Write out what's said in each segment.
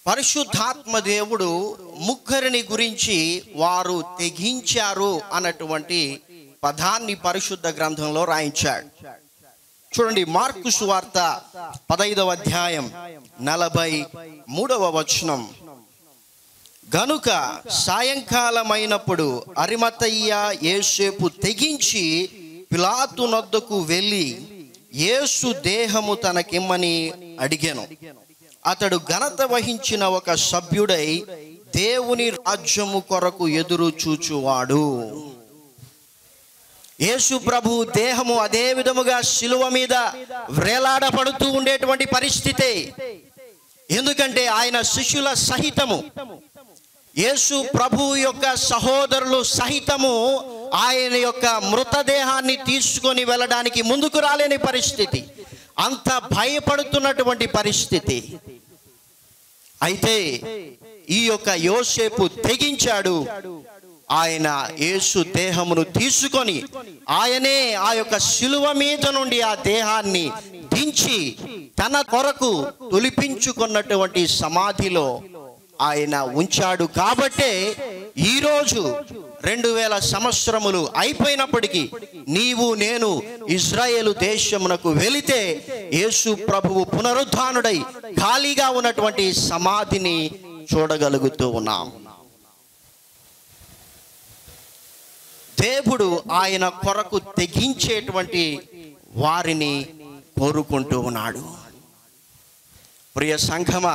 పరిశుద్ధాత్మ దేవుడు ముగ్గురిని గురించి వారు తెగించారు అన్నటువంటి పదాన్ని పరిశుద్ధ గ్రంథంలో రాయించాడు చూడండి మార్కు సువార్త పదైదవ అధ్యాయం నలభై మూడవ వచనం గనుక సాయంకాలమైనప్పుడు అరిమతయ్య యేసేపు తెగించి పిలాతు నొద్దకు వెళ్ళి యేసు దేహము తనకిమ్మని అడిగాను అతడు ఘనత వహించిన ఒక సభ్యుడై దేవుని రాజ్యము కొరకు ఎదురు చూచువాడు యేసు ప్రభు దేహము అదే విధముగా శిలువ మీద వ్రేలాడపడుతూ ఉండేటువంటి పరిస్థితి ఎందుకంటే ఆయన శిష్యుల సహితము యేసు ప్రభు యొక్క సహోదరులు సహితము ఆయన యొక్క మృతదేహాన్ని తీసుకొని వెళ్ళడానికి ముందుకు రాలేని పరిస్థితి అంత భయపడుతున్నటువంటి పరిస్థితి అయితే ఈ యొక్క యోసేపు తెగించాడు ఆయన యేసు దేహమును తీసుకొని ఆయనే ఆ యొక్క శిలువ మీద నుండి ఆ దేహాన్ని దించి తన కొరకు తొలిపించుకున్నటువంటి సమాధిలో ఆయన ఉంచాడు కాబట్టే ఈరోజు రెండు వేల సంవత్సరములు అయిపోయినప్పటికీ నీవు నేను ఇజ్రాయేలు దేశమునకు వెళితే యేసు ప్రభువు పునరుద్ధానుడై ఖాళీగా ఉన్నటువంటి సమాధిని చూడగలుగుతూ ఉన్నాం దేవుడు ఆయన కొరకు తెగించేటువంటి వారిని కోరుకుంటూ ఉన్నాడు ప్రియ సంఘమా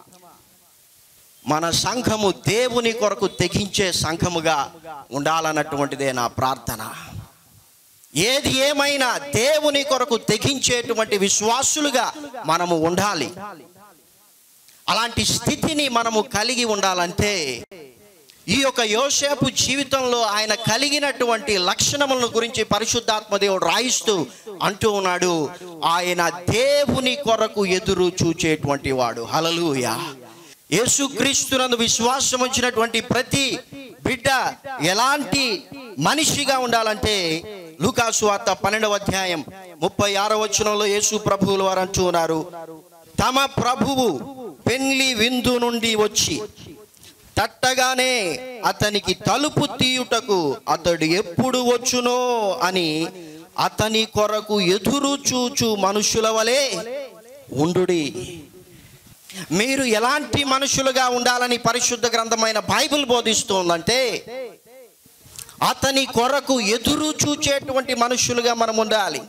మన సంఘము దేవుని కొరకు తెగించే సంఘముగా ఉండాలన్నటువంటిదే నా ప్రార్థన ఏది ఏమైనా దేవుని కొరకు తెగించేటువంటి విశ్వాసులుగా మనము ఉండాలి అలాంటి స్థితిని మనము కలిగి ఉండాలంటే ఈ యొక్క యోసేపు జీవితంలో ఆయన కలిగినటువంటి లక్షణములను గురించి పరిశుద్ధాత్మ దేవుడు రాయిస్తూ అంటూ ఉన్నాడు ఆయన దేవుని కొరకు ఎదురు చూచేటువంటి వాడు హలలుయా యేసుక్రీస్తునందు విశ్వాసం వచ్చినటువంటి ప్రతి బిడ్డ ఎలాంటి మనిషిగా ఉండాలంటే లూకాసు వార్త పన్నెండవ అధ్యాయం ముప్పై ఆరో వచనంలో యేసు ప్రభువులు వారు అంటూ ఉన్నారు తమ ప్రభువు పెళ్లి విందు నుండి వచ్చి తట్టగానే అతనికి తలుపు తీయుటకు అతడు ఎప్పుడు వచ్చునో అని అతని కొరకు ఎదురు చూచు మనుషుల వలె ఉండుడి మీరు ఎలాంటి మనుషులుగా ఉండాలని పరిశుద్ధ గ్రంథమైన బైబిల్ బోధిస్తుందంటే అతని కొరకు ఎదురు చూచేటువంటి మనుషులుగా మనం ఉండాలి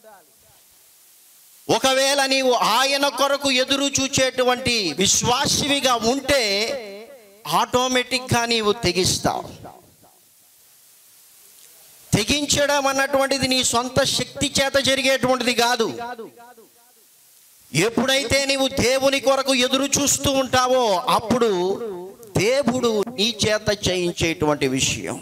ఒకవేళ నీవు ఆయన కొరకు ఎదురు చూచేటువంటి విశ్వాసివిగా ఉంటే ఆటోమేటిక్గా నీవు తెగిస్తావు తెగించడం అన్నటువంటిది నీ సొంత శక్తి చేత జరిగేటువంటిది కాదు ఎప్పుడైతే నీవు దేవుని కొరకు ఎదురు చూస్తూ ఉంటావో అప్పుడు దేవుడు నీ చేత చేయించేటువంటి విషయం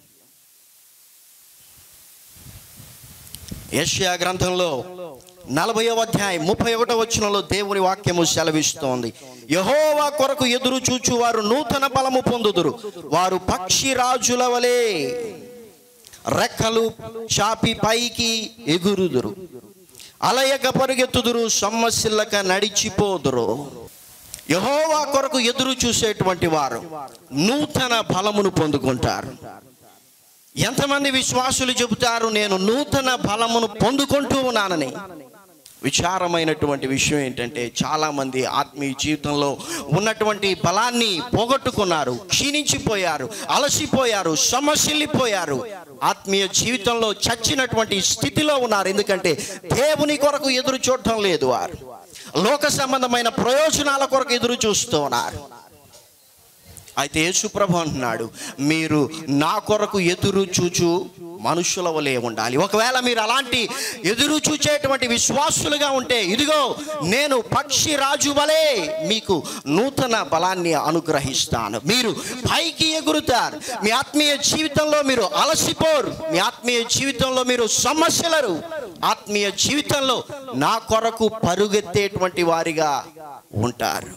యెషయా గ్రంథంలో నలభైవ అధ్యాయం ముప్పై ఒకటో వచనంలో దేవుని వాక్యము సెలవిస్తోంది యహోవా కొరకు ఎదురు చూచు వారు నూతన బలము పొందుదురు వారు పక్షి రాజుల వలె రెక్కలు చాపి పైకి ఎగురుదురు అలయక పరుగెత్తుదురు సొమ్మసిల్లక నడిచిపోదురు యహోవా కొరకు ఎదురు చూసేటువంటి వారు నూతన బలమును పొందుకుంటారు ఎంతమంది విశ్వాసులు చెబుతారు నేను నూతన బలమును పొందుకుంటూ ఉన్నానని విచారమైనటువంటి విషయం ఏంటంటే చాలామంది ఆత్మీయ జీవితంలో ఉన్నటువంటి బలాన్ని పోగొట్టుకున్నారు క్షీణించిపోయారు అలసిపోయారు సమస్యలిపోయారు ఆత్మీయ జీవితంలో చచ్చినటువంటి స్థితిలో ఉన్నారు ఎందుకంటే దేవుని కొరకు ఎదురు చూడటం లేదు వారు లోక సంబంధమైన ప్రయోజనాల కొరకు ఎదురు చూస్తూ ఉన్నారు అయితే యేసుప్రభు అంటున్నాడు మీరు నా కొరకు ఎదురు చూచు మనుషుల వలె ఉండాలి ఒకవేళ మీరు అలాంటి ఎదురు చూచేటువంటి విశ్వాసులుగా ఉంటే ఇదిగో నేను పక్షి రాజు వలె మీకు నూతన బలాన్ని అనుగ్రహిస్తాను మీరు పైకి ఎగురుతారు మీ ఆత్మీయ జీవితంలో మీరు అలసిపోరు మీ ఆత్మీయ జీవితంలో మీరు సమస్యలరు ఆత్మీయ జీవితంలో నా కొరకు పరుగెత్తేటువంటి వారిగా ఉంటారు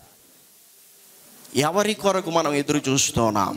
ఎవరి కొరకు మనం ఎదురు చూస్తున్నాం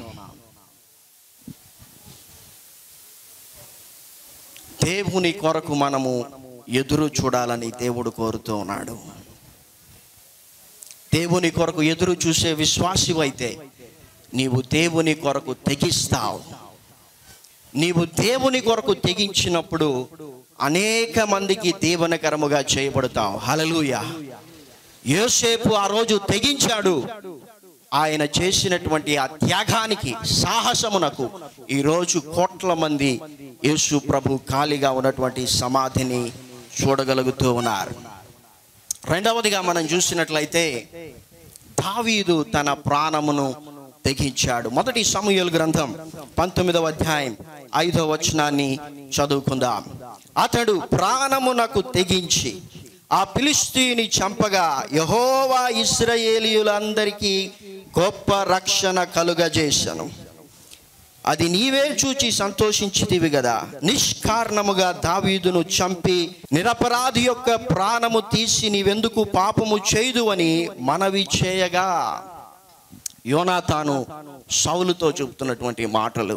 దేవుని కొరకు మనము ఎదురు చూడాలని దేవుడు కోరుతూ ఉన్నాడు దేవుని కొరకు ఎదురు చూసే విశ్వాసివైతే నీవు దేవుని కొరకు తెగిస్తావు నీవు దేవుని కొరకు తెగించినప్పుడు అనేక మందికి దీవనకరముగా చేయబడతావు హలలుయ యోసేపు ఆ రోజు తెగించాడు ఆయన చేసినటువంటి ఆ త్యాగానికి సాహసమునకు ఈరోజు కోట్ల మంది యేసు ప్రభు ఖాళీగా ఉన్నటువంటి సమాధిని చూడగలుగుతూ ఉన్నారు రెండవదిగా మనం చూసినట్లయితే దావీదు తన ప్రాణమును తెగించాడు మొదటి సమూహల గ్రంథం పంతొమ్మిదవ అధ్యాయం ఐదవ వచనాన్ని చదువుకుందాం అతడు ప్రాణమునకు తెగించి ఆ పిలిస్తీని చంపగా యహోవా ఇస్రాయేలీయులందరికీ గొప్ప రక్షణ కలుగజేశను అది నీవే చూచి సంతోషించితివి కదా నిష్కారణముగా దావీదును చంపి నిరపరాధి యొక్క ప్రాణము తీసి నీవెందుకు పాపము చేయదు అని మనవి చేయగా యోనాతాను సౌలుతో చెబుతున్నటువంటి మాటలు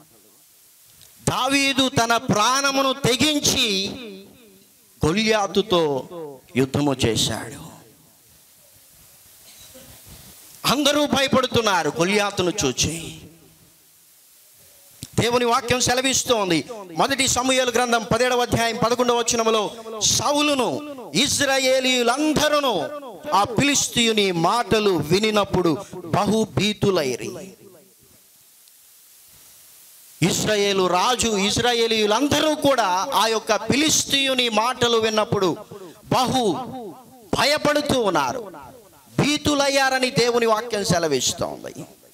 దావీదు తన ప్రాణమును తెగించి గొల్యాతుతో యుద్ధము చేశాడు అందరూ భయపడుతున్నారు గొల్యాతును చూచి దేవుని వాక్యం సెలవిస్తోంది మొదటి సమూహల గ్రంథం పదిహేడవ అధ్యాయం పదకొండవ వచనములో సౌలును ఇజ్రాయేలీయులందరూ ఆ ఫిలిస్తీయుని మాటలు వినినప్పుడు బహుభీతులైరి ఇస్రాయేలు రాజు ఇజ్రాయేలీయులందరూ కూడా ఆ యొక్క ఫిలిస్తీయుని మాటలు విన్నప్పుడు బహు భయపడుతూ ఉన్నారు భీతులయ్యారని దేవుని వాక్యం సెలవిస్తోంది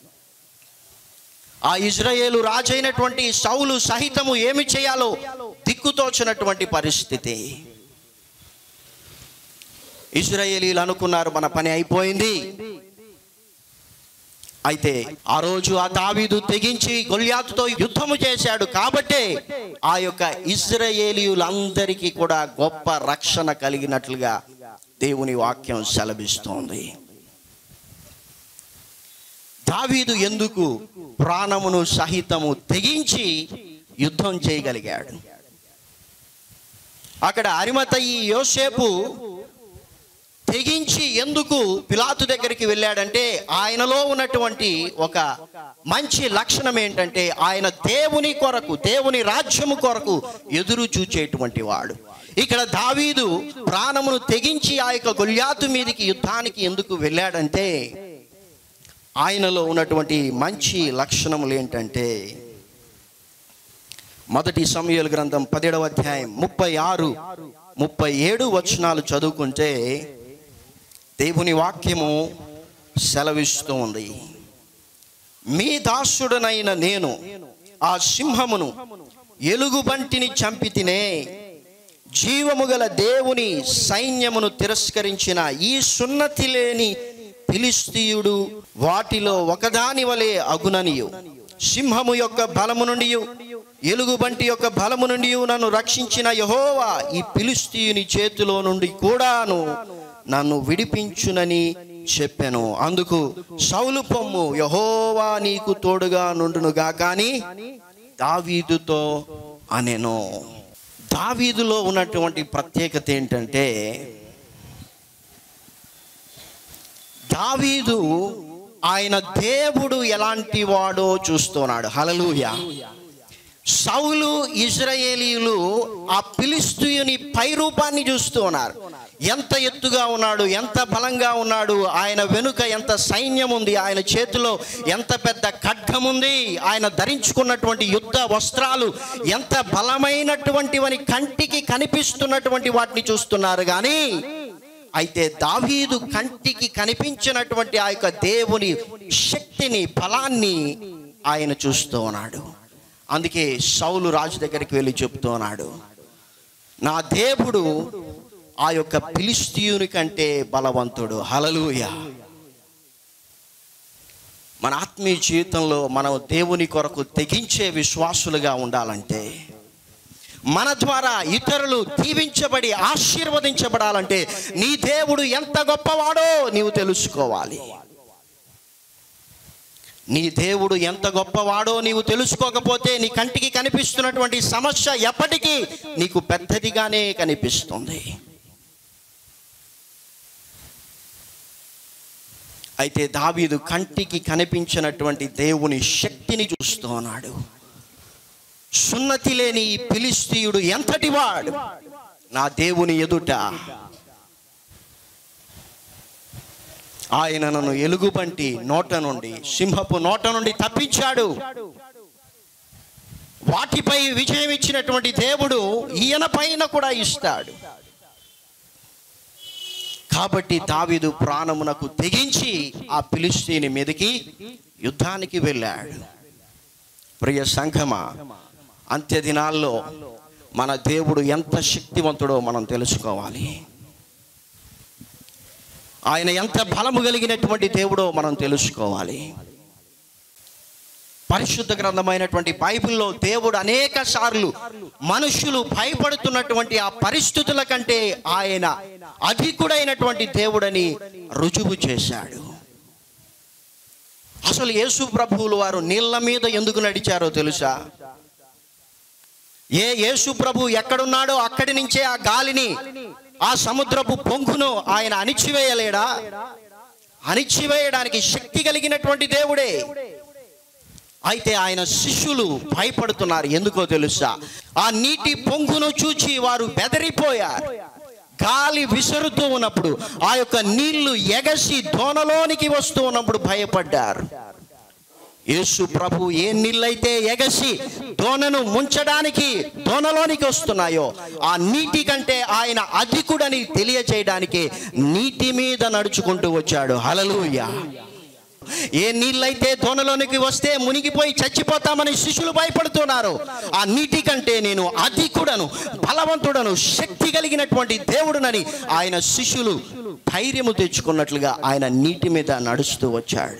ఆ ఇజ్రాయేలు రాజైనటువంటి సౌలు సహితము ఏమి చేయాలో దిక్కుతోచినటువంటి పరిస్థితి ఇజ్రాయేలీలు అనుకున్నారు మన పని అయిపోయింది అయితే ఆ రోజు ఆ దావీదు తెగించి గొల్యాతుతో యుద్ధము చేశాడు కాబట్టే ఆ యొక్క ఇజ్రాయేలీయులందరికీ కూడా గొప్ప రక్షణ కలిగినట్లుగా దేవుని వాక్యం సెలవిస్తోంది దావీదు ఎందుకు ప్రాణమును సహితము తెగించి యుద్ధం చేయగలిగాడు అక్కడ అరిమతయి యోసేపు తెగించి ఎందుకు పిలాతు దగ్గరికి వెళ్ళాడంటే ఆయనలో ఉన్నటువంటి ఒక మంచి లక్షణం ఏంటంటే ఆయన దేవుని కొరకు దేవుని రాజ్యము కొరకు ఎదురు చూచేటువంటి వాడు ఇక్కడ దావీదు ప్రాణమును తెగించి ఆ యొక్క గొల్యాతు మీదికి యుద్ధానికి ఎందుకు వెళ్ళాడంటే ఆయనలో ఉన్నటువంటి మంచి లక్షణములు ఏంటంటే మొదటి సమయాల గ్రంథం పదిహేడవ అధ్యాయం ముప్పై ఆరు ముప్పై ఏడు వచనాలు చదువుకుంటే దేవుని వాక్యము సెలవిస్తూ ఉంది మీ దాసుడనైన నేను ఆ సింహమును ఎలుగుబంటిని చంపి తినే జీవము గల దేవుని సైన్యమును తిరస్కరించిన ఈ సున్నతి లేని ఫిలిస్తీయుడు వాటిలో ఒకదాని వలె అగుననియు సింహము యొక్క బలము నుండి ఎలుగుబంటి యొక్క బలము నుండి నన్ను రక్షించిన యహోవా ఈ ఫిలిస్తీయుని చేతిలో నుండి కూడాను నన్ను విడిపించునని చెప్పాను అందుకు సౌలు పొమ్ము యహోవా నీకు తోడుగా నుండునుగా కానీ దావీదుతో అనెను దావీదులో ఉన్నటువంటి ప్రత్యేకత ఏంటంటే దావీదు ఆయన దేవుడు ఎలాంటి వాడో చూస్తున్నాడు హలలుయ సౌలు ఇజ్రాయేలీలు ఆ పిలిస్తీయుని పై రూపాన్ని చూస్తూ ఉన్నారు ఎంత ఎత్తుగా ఉన్నాడు ఎంత బలంగా ఉన్నాడు ఆయన వెనుక ఎంత సైన్యం ఉంది ఆయన చేతిలో ఎంత పెద్ద ఖడ్గం ఉంది ఆయన ధరించుకున్నటువంటి యుద్ధ వస్త్రాలు ఎంత బలమైనటువంటివని కంటికి కనిపిస్తున్నటువంటి వాటిని చూస్తున్నారు కానీ అయితే దావీదు కంటికి కనిపించినటువంటి ఆ యొక్క దేవుని శక్తిని బలాన్ని ఆయన చూస్తూ ఉన్నాడు అందుకే సౌలు రాజు దగ్గరికి వెళ్ళి చెప్తూ ఉన్నాడు నా దేవుడు ఆ యొక్క ఫిలిస్తీయుని కంటే బలవంతుడు హలలుయ మన ఆత్మీయ జీవితంలో మనం దేవుని కొరకు తెగించే విశ్వాసులుగా ఉండాలంటే మన ద్వారా ఇతరులు దీవించబడి ఆశీర్వదించబడాలంటే నీ దేవుడు ఎంత గొప్పవాడో నీవు తెలుసుకోవాలి నీ దేవుడు ఎంత గొప్పవాడో నీవు తెలుసుకోకపోతే నీ కంటికి కనిపిస్తున్నటువంటి సమస్య ఎప్పటికీ నీకు పెద్దదిగానే కనిపిస్తుంది అయితే దావీదు కంటికి కనిపించినటువంటి దేవుని శక్తిని చూస్తూ ఉన్నాడు సున్నతి లేని ఈ ఫిలిస్తీయుడు ఎంతటి వాడు నా దేవుని ఎదుట ఆయన నన్ను ఎలుగుబంటి నోట నుండి సింహపు నోట నుండి తప్పించాడు వాటిపై విజయం ఇచ్చినటువంటి దేవుడు ఈయన పైన కూడా ఇస్తాడు కాబట్టి దావీదు ప్రాణమునకు తెగించి ఆ పిలిస్తీని మీదకి యుద్ధానికి వెళ్ళాడు ప్రియ సంఘమా అంత్య దినాల్లో మన దేవుడు ఎంత శక్తివంతుడో మనం తెలుసుకోవాలి ఆయన ఎంత బలము కలిగినటువంటి దేవుడో మనం తెలుసుకోవాలి పరిశుద్ధ గ్రంథమైనటువంటి బైబిల్లో దేవుడు అనేక సార్లు మనుషులు భయపడుతున్నటువంటి ఆ పరిస్థితుల కంటే ఆయన అధికుడైనటువంటి దేవుడని రుజువు చేశాడు అసలు యేసు ప్రభువులు వారు నీళ్ళ మీద ఎందుకు నడిచారో తెలుసా ఏ యేసు ప్రభు ఎక్కడున్నాడో అక్కడి నుంచే ఆ గాలిని ఆ సముద్రపు పొంగును ఆయన అణిచివేయలేడా అణిచివేయడానికి శక్తి కలిగినటువంటి దేవుడే అయితే ఆయన శిష్యులు భయపడుతున్నారు ఎందుకో తెలుసా ఆ నీటి పొంగును చూచి వారు బెదరిపోయారు గాలి విసురుతూ ఉన్నప్పుడు ఆ యొక్క నీళ్లు ఎగసి దోనలోనికి వస్తూ ఉన్నప్పుడు భయపడ్డారు యేసు ప్రభు ఏ నీళ్ళైతే ఎగసి దోనను ముంచడానికి దోనలోనికి వస్తున్నాయో ఆ నీటి కంటే ఆయన అధికుడని తెలియచేయడానికి నీటి మీద నడుచుకుంటూ వచ్చాడు హలలుయ ఏ నీళ్ళైతే దోనలోనికి వస్తే మునిగిపోయి చచ్చిపోతామని శిష్యులు భయపడుతున్నారు ఆ నీటి కంటే నేను అధికుడను బలవంతుడను శక్తి కలిగినటువంటి దేవుడునని ఆయన శిష్యులు ధైర్యము తెచ్చుకున్నట్లుగా ఆయన నీటి మీద నడుస్తూ వచ్చాడు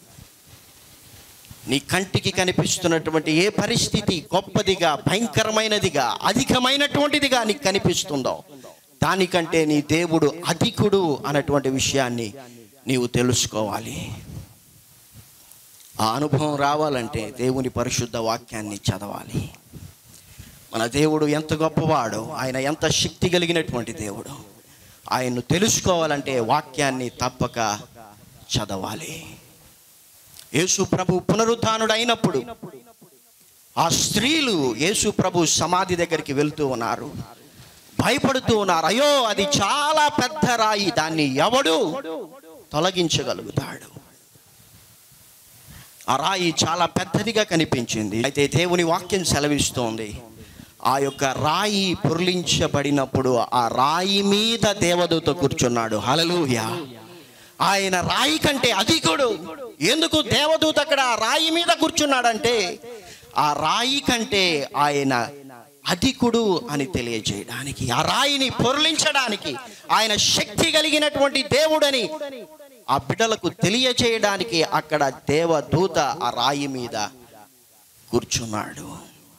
నీ కంటికి కనిపిస్తున్నటువంటి ఏ పరిస్థితి గొప్పదిగా భయంకరమైనదిగా అధికమైనటువంటిదిగా నీకు కనిపిస్తుందో దానికంటే నీ దేవుడు అధికుడు అన్నటువంటి విషయాన్ని నీవు తెలుసుకోవాలి ఆ అనుభవం రావాలంటే దేవుని పరిశుద్ధ వాక్యాన్ని చదవాలి మన దేవుడు ఎంత గొప్పవాడో ఆయన ఎంత శక్తి కలిగినటువంటి దేవుడు ఆయన్ను తెలుసుకోవాలంటే వాక్యాన్ని తప్పక చదవాలి యేసు ప్రభు పునరుద్ధానుడు అయినప్పుడు ఆ స్త్రీలు యేసు ప్రభు సమాధి దగ్గరికి వెళ్తూ ఉన్నారు భయపడుతూ ఉన్నారు అయ్యో అది చాలా పెద్ద రాయి దాన్ని ఎవడు తొలగించగలుగుతాడు ఆ రాయి చాలా పెద్దదిగా కనిపించింది అయితే దేవుని వాక్యం సెలవిస్తోంది ఆ యొక్క రాయి పుర్లించబడినప్పుడు ఆ రాయి మీద దేవదూత కూర్చున్నాడు హలలుయ ఆయన రాయి కంటే అధికుడు ఎందుకు దేవదూత అక్కడ ఆ రాయి మీద కూర్చున్నాడంటే ఆ రాయి కంటే ఆయన అధికుడు అని తెలియజేయడానికి ఆ రాయిని పొరలించడానికి ఆయన శక్తి కలిగినటువంటి దేవుడని ఆ బిడ్డలకు తెలియచేయడానికి అక్కడ దేవదూత ఆ రాయి మీద కూర్చున్నాడు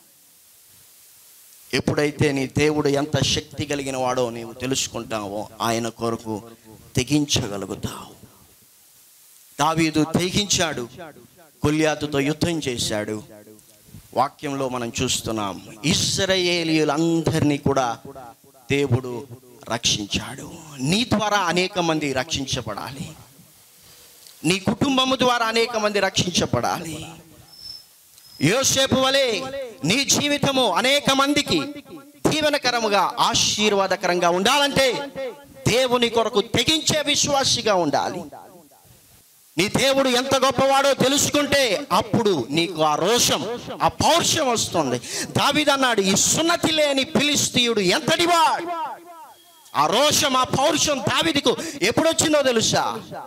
ఎప్పుడైతే నీ దేవుడు ఎంత శక్తి కలిగిన వాడో నీవు తెలుసుకుంటావో ఆయన కొరకు తెగించగలుగుతావు దావీదు తెగించాడు గొల్యాతుతో యుద్ధం చేశాడు వాక్యంలో మనం చూస్తున్నాం ఇస్రాయేలీయులందరినీ కూడా దేవుడు రక్షించాడు నీ ద్వారా అనేక మంది రక్షించబడాలి నీ కుటుంబము ద్వారా అనేక మంది రక్షించబడాలి యోసేపు వలె నీ జీవితము అనేక మందికి దీవెనకరముగా ఆశీర్వాదకరంగా ఉండాలంటే దేవుని కొరకు తెగించే విశ్వాసిగా ఉండాలి నీ దేవుడు ఎంత గొప్పవాడో తెలుసుకుంటే అప్పుడు నీకు ఆ రోషం ఆ పౌరుషం వస్తుంది దావిదన్నాడు ఈ సున్నతి లేని ఫిలిస్తీయుడు ఎంతటివాడు ఆ రోషం ఆ పౌరుషం దావిదికు ఎప్పుడొచ్చిందో తెలుసా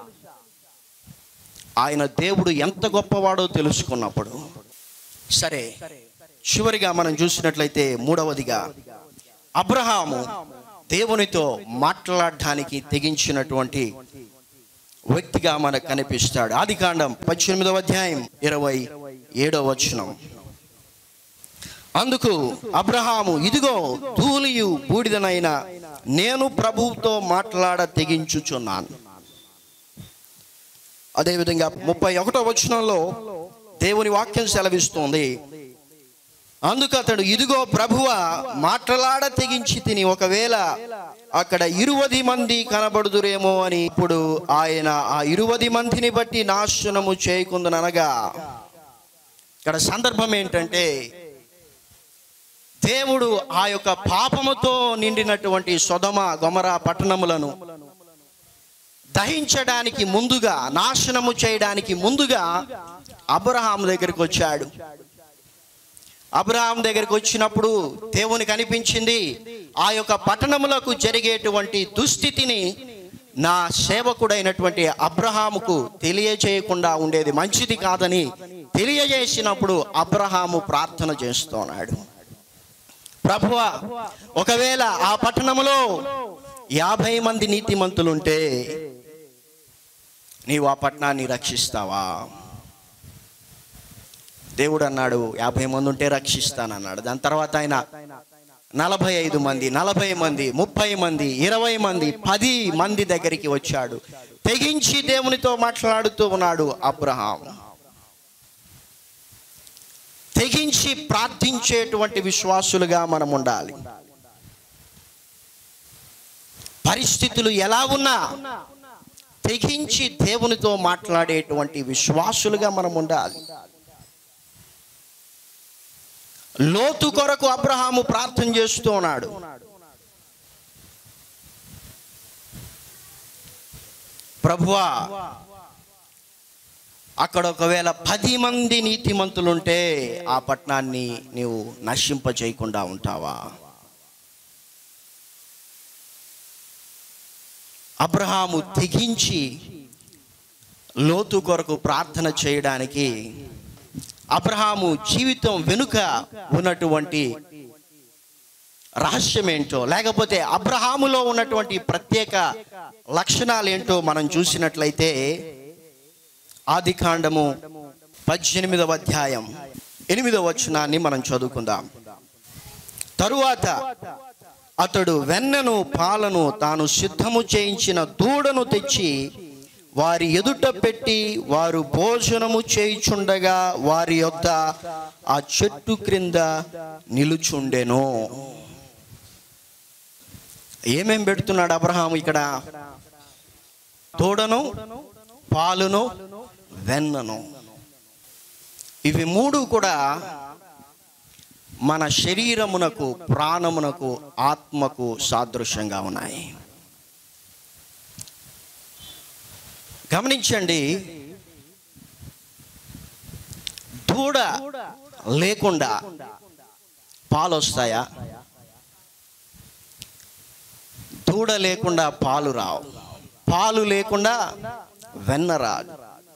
ఆయన దేవుడు ఎంత గొప్పవాడో తెలుసుకున్నప్పుడు సరే చివరిగా మనం చూసినట్లయితే మూడవదిగా అబ్రహాము దేవునితో మాట్లాడడానికి తెగించినటువంటి వ్యక్తిగా మనకు కనిపిస్తాడు ఆది కాండం పద్దెనిమిదవ అధ్యాయం ఇరవై ఏడవ వచనం అందుకు అబ్రహాము ఇదిగో ధూళియు బూడిదనైన నేను ప్రభువుతో మాట్లాడ తెగించుచున్నాను అదేవిధంగా ముప్పై ఒకటో వచనంలో దేవుని వాక్యం సెలవిస్తోంది అందుకు అతడు ఇదిగో ప్రభువ మాట్లాడ తెగించి తిని ఒకవేళ అక్కడ ఇరువది మంది కనబడుదురేమో అని ఇప్పుడు ఆయన ఆ ఇరువది మందిని బట్టి నాశనము చేయకుందనగా ఇక్కడ సందర్భం ఏంటంటే దేవుడు ఆ యొక్క పాపముతో నిండినటువంటి సొదమ గొమర పట్టణములను దహించడానికి ముందుగా నాశనము చేయడానికి ముందుగా అబ్రహాం దగ్గరికి వచ్చాడు అబ్రహాం దగ్గరికి వచ్చినప్పుడు దేవునికి అనిపించింది ఆ యొక్క పట్టణములకు జరిగేటువంటి దుస్థితిని నా సేవకుడైనటువంటి అబ్రహాముకు తెలియజేయకుండా ఉండేది మంచిది కాదని తెలియజేసినప్పుడు అబ్రహాము ప్రార్థన చేస్తున్నాడు ప్రభువా ఒకవేళ ఆ పట్టణములో యాభై మంది నీతిమంతులుంటే నీవు ఆ పట్టణాన్ని రక్షిస్తావా దేవుడు అన్నాడు యాభై మంది ఉంటే రక్షిస్తానన్నాడు దాని తర్వాత ఆయన నలభై ఐదు మంది నలభై మంది ముప్పై మంది ఇరవై మంది పది మంది దగ్గరికి వచ్చాడు తెగించి దేవునితో మాట్లాడుతూ ఉన్నాడు అబ్రహాం తెగించి ప్రార్థించేటువంటి విశ్వాసులుగా మనం ఉండాలి పరిస్థితులు ఎలా ఉన్నా తెగించి దేవునితో మాట్లాడేటువంటి విశ్వాసులుగా మనం ఉండాలి లోతు కొరకు అబ్రహాము ప్రార్థన చేస్తూ ఉన్నాడు ప్రభువా అక్కడ ఒకవేళ పది మంది నీతిమంతులుంటే ఆ పట్టణాన్ని నీవు నశింప చేయకుండా ఉంటావా అబ్రహాము తెగించి లోతు కొరకు ప్రార్థన చేయడానికి అబ్రహాము జీవితం వెనుక ఉన్నటువంటి రహస్యం ఏంటో లేకపోతే అబ్రహాములో ఉన్నటువంటి ప్రత్యేక లక్షణాలు ఏంటో మనం చూసినట్లయితే ఆది కాండము పద్దెనిమిదవ అధ్యాయం ఎనిమిదవ వచనాన్ని మనం చదువుకుందాం తరువాత అతడు వెన్నను పాలను తాను సిద్ధము చేయించిన దూడను తెచ్చి వారి ఎదుట పెట్టి వారు భోజనము చేయుచుండగా వారి యొద్ద ఆ చెట్టు క్రింద నిలుచుండెను ఏమేం పెడుతున్నాడు అబ్రహాం ఇక్కడ దూడను పాలును వెన్నను ఇవి మూడు కూడా మన శరీరమునకు ప్రాణమునకు ఆత్మకు సాదృశ్యంగా ఉన్నాయి గమనించండి దూడ లేకుండా పాలు వస్తాయా దూడ లేకుండా పాలు రావు పాలు లేకుండా వెన్న రాదు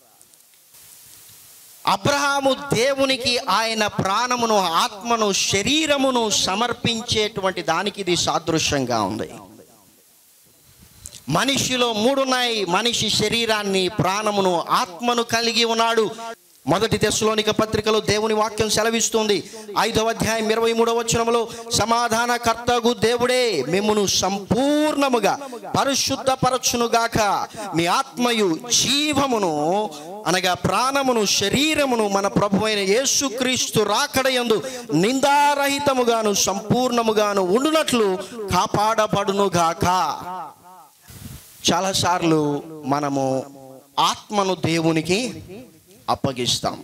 అబ్రహాము దేవునికి ఆయన ప్రాణమును ఆత్మను శరీరమును సమర్పించేటువంటి దానికి ఇది సాదృశ్యంగా ఉంది మనిషిలో మూడున్నాయి మనిషి శరీరాన్ని ప్రాణమును ఆత్మను కలిగి ఉన్నాడు మొదటి దశలోనిక పత్రికలో దేవుని వాక్యం సెలవిస్తుంది ఐదవ అధ్యాయం ఇరవై మూడవ వచనములో సమాధానకర్తగు దేవుడే మిమ్మును సంపూర్ణముగా పరిశుద్ధపరచునుగాక మీ ఆత్మయు జీవమును అనగా ప్రాణమును శరీరమును మన ప్రభు అయిన యేసుక్రీస్తు రాకడయందు నిందారహితముగాను సంపూర్ణముగాను ఉండునట్లు కాపాడబడునుగాక చాలాసార్లు మనము ఆత్మను దేవునికి అప్పగిస్తాం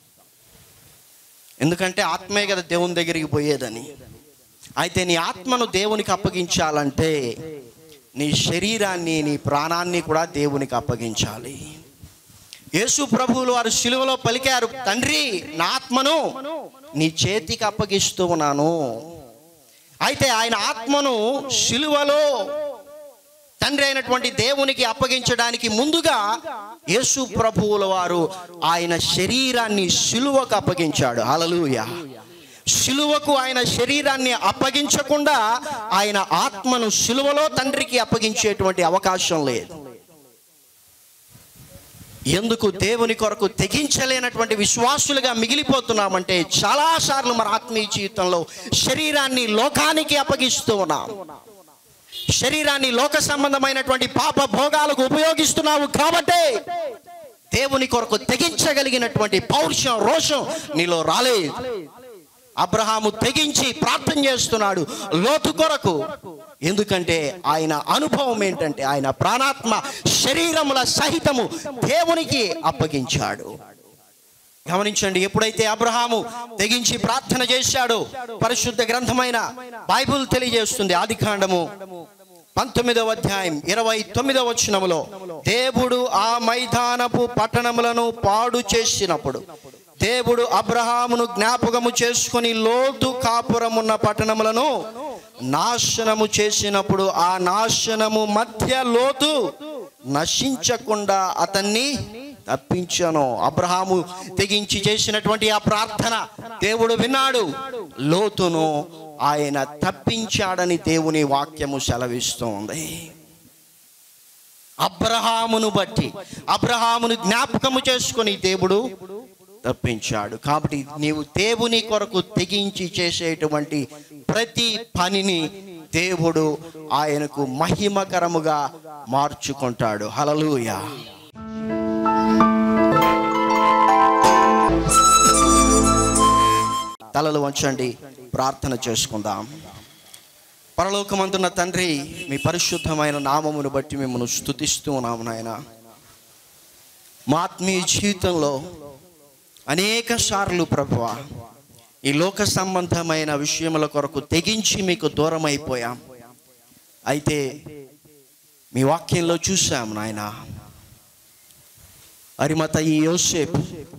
ఎందుకంటే ఆత్మే కదా దేవుని దగ్గరికి పోయేదని అయితే నీ ఆత్మను దేవునికి అప్పగించాలంటే నీ శరీరాన్ని నీ ప్రాణాన్ని కూడా దేవునికి అప్పగించాలి యేసు ప్రభువులు వారు శిలువలో పలికారు తండ్రి నా ఆత్మను నీ చేతికి అప్పగిస్తూ ఉన్నాను అయితే ఆయన ఆత్మను శిలువలో తండ్రి అయినటువంటి దేవునికి అప్పగించడానికి ముందుగా యేసు ప్రభువుల వారు ఆయన శరీరాన్ని శిలువకు అప్పగించాడు హల్లెలూయా శిలువకు ఆయన శరీరాన్ని అప్పగించకుండా ఆయన ఆత్మను శిలువలో తండ్రికి అప్పగించేటువంటి అవకాశం లేదు ఎందుకు దేవుని కొరకు తెగించలేనటువంటి విశ్వాసులుగా మిగిలిపోతున్నామంటే చాలాసార్లు మన ఆత్మీయ జీవితంలో శరీరాన్ని లోకానికి అప్పగిస్తూ ఉన్నాం శరీరాన్ని లోక సంబంధమైనటువంటి పాప భోగాలకు ఉపయోగిస్తున్నావు కాబట్టే దేవుని కొరకు తెగించగలిగినటువంటి పౌరుషం రోషం నీలో రాలేదు అబ్రహాము తెగించి ప్రార్థన చేస్తున్నాడు లోతు కొరకు ఎందుకంటే ఆయన అనుభవం ఏంటంటే ఆయన ప్రాణాత్మ శరీరముల సహితము దేవునికి అప్పగించాడు గమనించండి ఎప్పుడైతే అబ్రహాము తెగించి ప్రార్థన చేశాడో పరిశుద్ధ గ్రంథమైన బైబుల్ తెలియజేస్తుంది ఆది కాండము పంతొమ్మిదవ అధ్యాయం ఇరవై తొమ్మిదవ వచనములో దేవుడు ఆ మైదానపు పట్టణములను పాడు చేసినప్పుడు దేవుడు అబ్రహామును జ్ఞాపకము చేసుకొని లోతు కాపురమున్న పట్టణములను నాశనము చేసినప్పుడు ఆ నాశనము మధ్య లోతు నశించకుండా అతన్ని తప్పించను అబ్రహాము తెగించి చేసినటువంటి ఆ ప్రార్థన దేవుడు విన్నాడు లోతును ఆయన తప్పించాడని దేవుని వాక్యము సెలవిస్తోంది అబ్రహామును బట్టి అబ్రహామును జ్ఞాపకము చేసుకొని దేవుడు తప్పించాడు కాబట్టి నీవు దేవుని కొరకు తెగించి చేసేటువంటి ప్రతి పనిని దేవుడు ఆయనకు మహిమకరముగా మార్చుకుంటాడు హలలుయా తలలు వంచండి ప్రార్థన చేసుకుందాం పరలోకమందున్న తండ్రి మీ పరిశుద్ధమైన నామమును బట్టి మిమ్మల్ని స్థుతిస్తూ ఉన్నాము నాయన మా ఆత్మీయ జీవితంలో అనేక సార్లు ప్రభువ ఈ లోక సంబంధమైన విషయముల కొరకు తెగించి మీకు దూరం అయిపోయాం అయితే మీ వాక్యంలో చూసాము నాయన అరిమత ఈ యోసేపు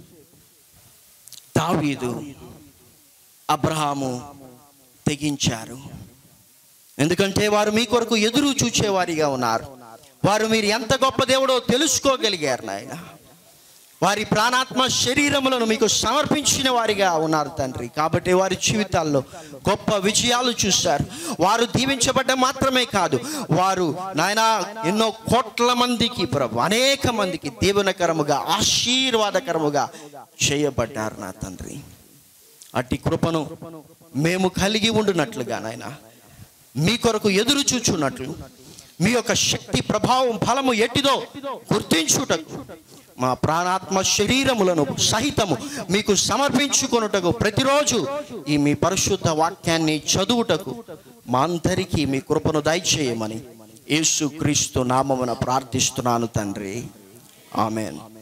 దావీదు అబ్రహాము తెగించారు ఎందుకంటే వారు మీ కొరకు ఎదురు చూచేవారిగా ఉన్నారు వారు మీరు ఎంత గొప్ప దేవుడో తెలుసుకోగలిగారు నాయన వారి ప్రాణాత్మ శరీరములను మీకు సమర్పించిన వారిగా ఉన్నారు తండ్రి కాబట్టి వారి జీవితాల్లో గొప్ప విజయాలు చూశారు వారు దీవించబడ్డ మాత్రమే కాదు వారు నాయన ఎన్నో కోట్ల మందికి ప్రభు అనేక మందికి దీవెనకరముగా ఆశీర్వాదకరముగా చేయబడ్డారు నా తండ్రి అట్టి కృపను మేము కలిగి ఉండునట్లుగా నాయన మీ కొరకు ఎదురు చూచున్నట్లు మీ యొక్క శక్తి ప్రభావం ఫలము ఎట్టిదో గుర్తించుటకు మా ప్రాణాత్మ శరీరములను సహితము మీకు సమర్పించుకొనుటకు ప్రతిరోజు ఈ మీ పరిశుద్ధ వాక్యాన్ని చదువుటకు మా అందరికీ మీ కృపను దయచేయమని యేసు క్రీస్తు నామమున ప్రార్థిస్తున్నాను తండ్రి ఆమెన్